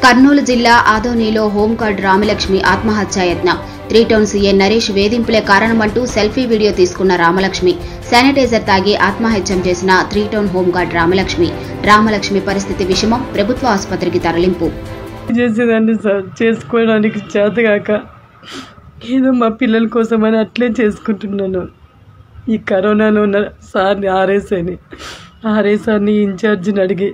కర్నూలు జిల్లా ఆదోనిలో హోంగార్డ్ రామలక్ష్మి ఆత్మహత్యాయత్నం త్రీ టౌన్ సీఏ నరేష్ వేధింపులే కారణమంటూ సెల్ఫీ వీడియో తీసుకున్న రామలక్ష్మి శానిటైజర్ తాగి ఆత్మహత్యం చేసిన three town home guard Ramalakshmi Ramalakshmi పరిస్థితి విషమం ప్రభుత్వ ఆసుపత్రికి తరలింపు చేసేదాన్ని సార్ చేసుకోవడానికి చేతగాక ఏదో మా పిల్లల కోసమని అట్లే చేసుకుంటున్నాను ఈ కరోనాలో ఉన్న సార్ని ఆర్ఎస్ఐని ఆర్ఎస్ఆర్ని ఇన్ఛార్జిని అడిగి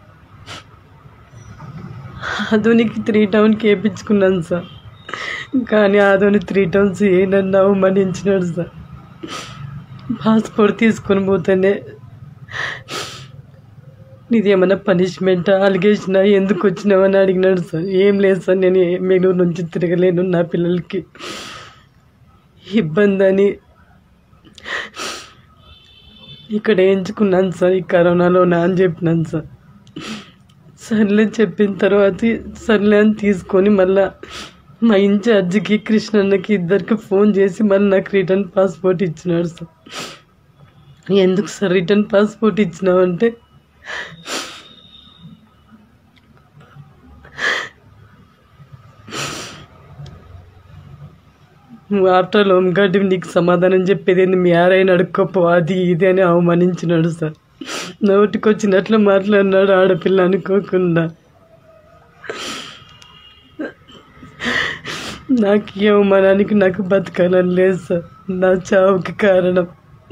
ఆధునికి త్రీ టౌన్కి వేయించుకున్నాను సార్ కానీ ఆధుని త్రీ టౌన్స్ ఏ నన్ను అవమానించినాడు సార్ పాస్పోర్ట్ తీసుకొని పోతేనే నీది ఏమైనా పనిష్మెంట్ అలిగేషన్ ఎందుకు వచ్చినావని అడిగినాడు సార్ ఏం లేదు సార్ నేను ఏ- బెంగళూరు నుంచి తిరగలేను నా పిల్లలకి ఇబ్బంది అని ఇక్కడ ఎంచుకున్నాను సార్ ఈ కరోనాలో నా అని చెప్పినాను సార్ సర్లే చెప్పిన తర్వాత సర్లే అని తీసుకొని మళ్ళా మా ఇన్ఛార్జికి కృష్ణన్నకి ఇద్దరికి ఫోన్ చేసి మళ్ళీ నాకు రిటర్న్ పాస్పోర్ట్ ఇచ్చినాడు సార్ ఎందుకు సార్ రిటర్న్ పాస్పోర్ట్ ఇచ్చినావంటే నువ్వు ఆఫ్టర్ హోమ్ గార్డ్ నీకు సమాధానం చెప్పేది ఏంది మీ ఆరైన అడుక్కోపో అది ఇది అని అవమానించినాడు సార్ నోటికి వచ్చినట్లు మాట్లాడినాడు ఆడపిల్ల అనుకోకుండా నాకు ఈ అవమానానికి నాకు బతకాలని లేదు సార్ నా చావుకి కారణం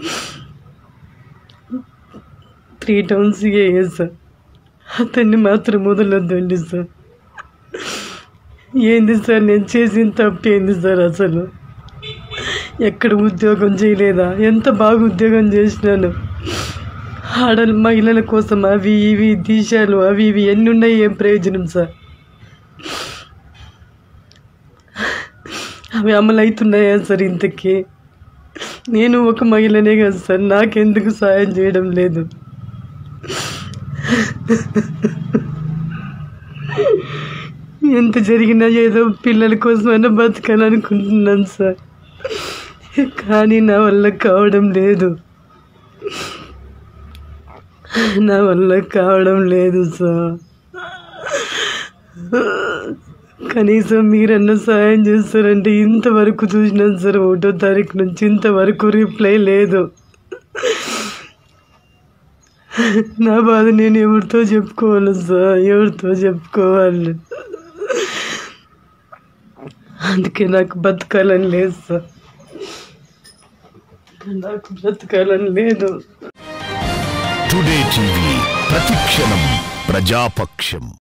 త్రీ టౌన్స్ ఏ సార్ అతన్ని మాత్రం వదలొద్దండి సార్ ఏంది సార్ నేను చేసిన తప్పు ఏంది సార్ అసలు ఎక్కడ ఉద్యోగం చేయలేదా ఎంత బాగా ఉద్యోగం చేసినాను ఆడ మహిళల కోసం అవి ఇవి దీశాలు అవి ఇవి ఎన్ని ఉన్నాయి ఏం ప్రయోజనం సార్ అవి అమలు అవుతున్నాయా సార్ ఇంతకీ నేను ఒక మహిళనే కదా సార్ నాకెందుకు సాయం చేయడం లేదు ఎంత జరిగినా ఏదో పిల్లల కోసమైనా బతకాలనుకుంటున్నాను సార్ కానీ నా వల్ల కావడం లేదు నా వల్ల కావడం లేదు సార్ కనీసం మీరన్నా సాయం చేస్తారంటే ఇంతవరకు చూసినాను సార్ ఒకటో తారీఖు నుంచి ఇంతవరకు రిప్లై లేదు నా బాధ నేను ఎవరితో చెప్పుకోవాలి సార్ ఎవరితో చెప్పుకోవాలి అందుకే నాకు బతకాలని లేదు సార్ నాకు బ్రతకాలని లేదు టుడే టీవీ ప్రతిక్షణం ప్రజాపక్షం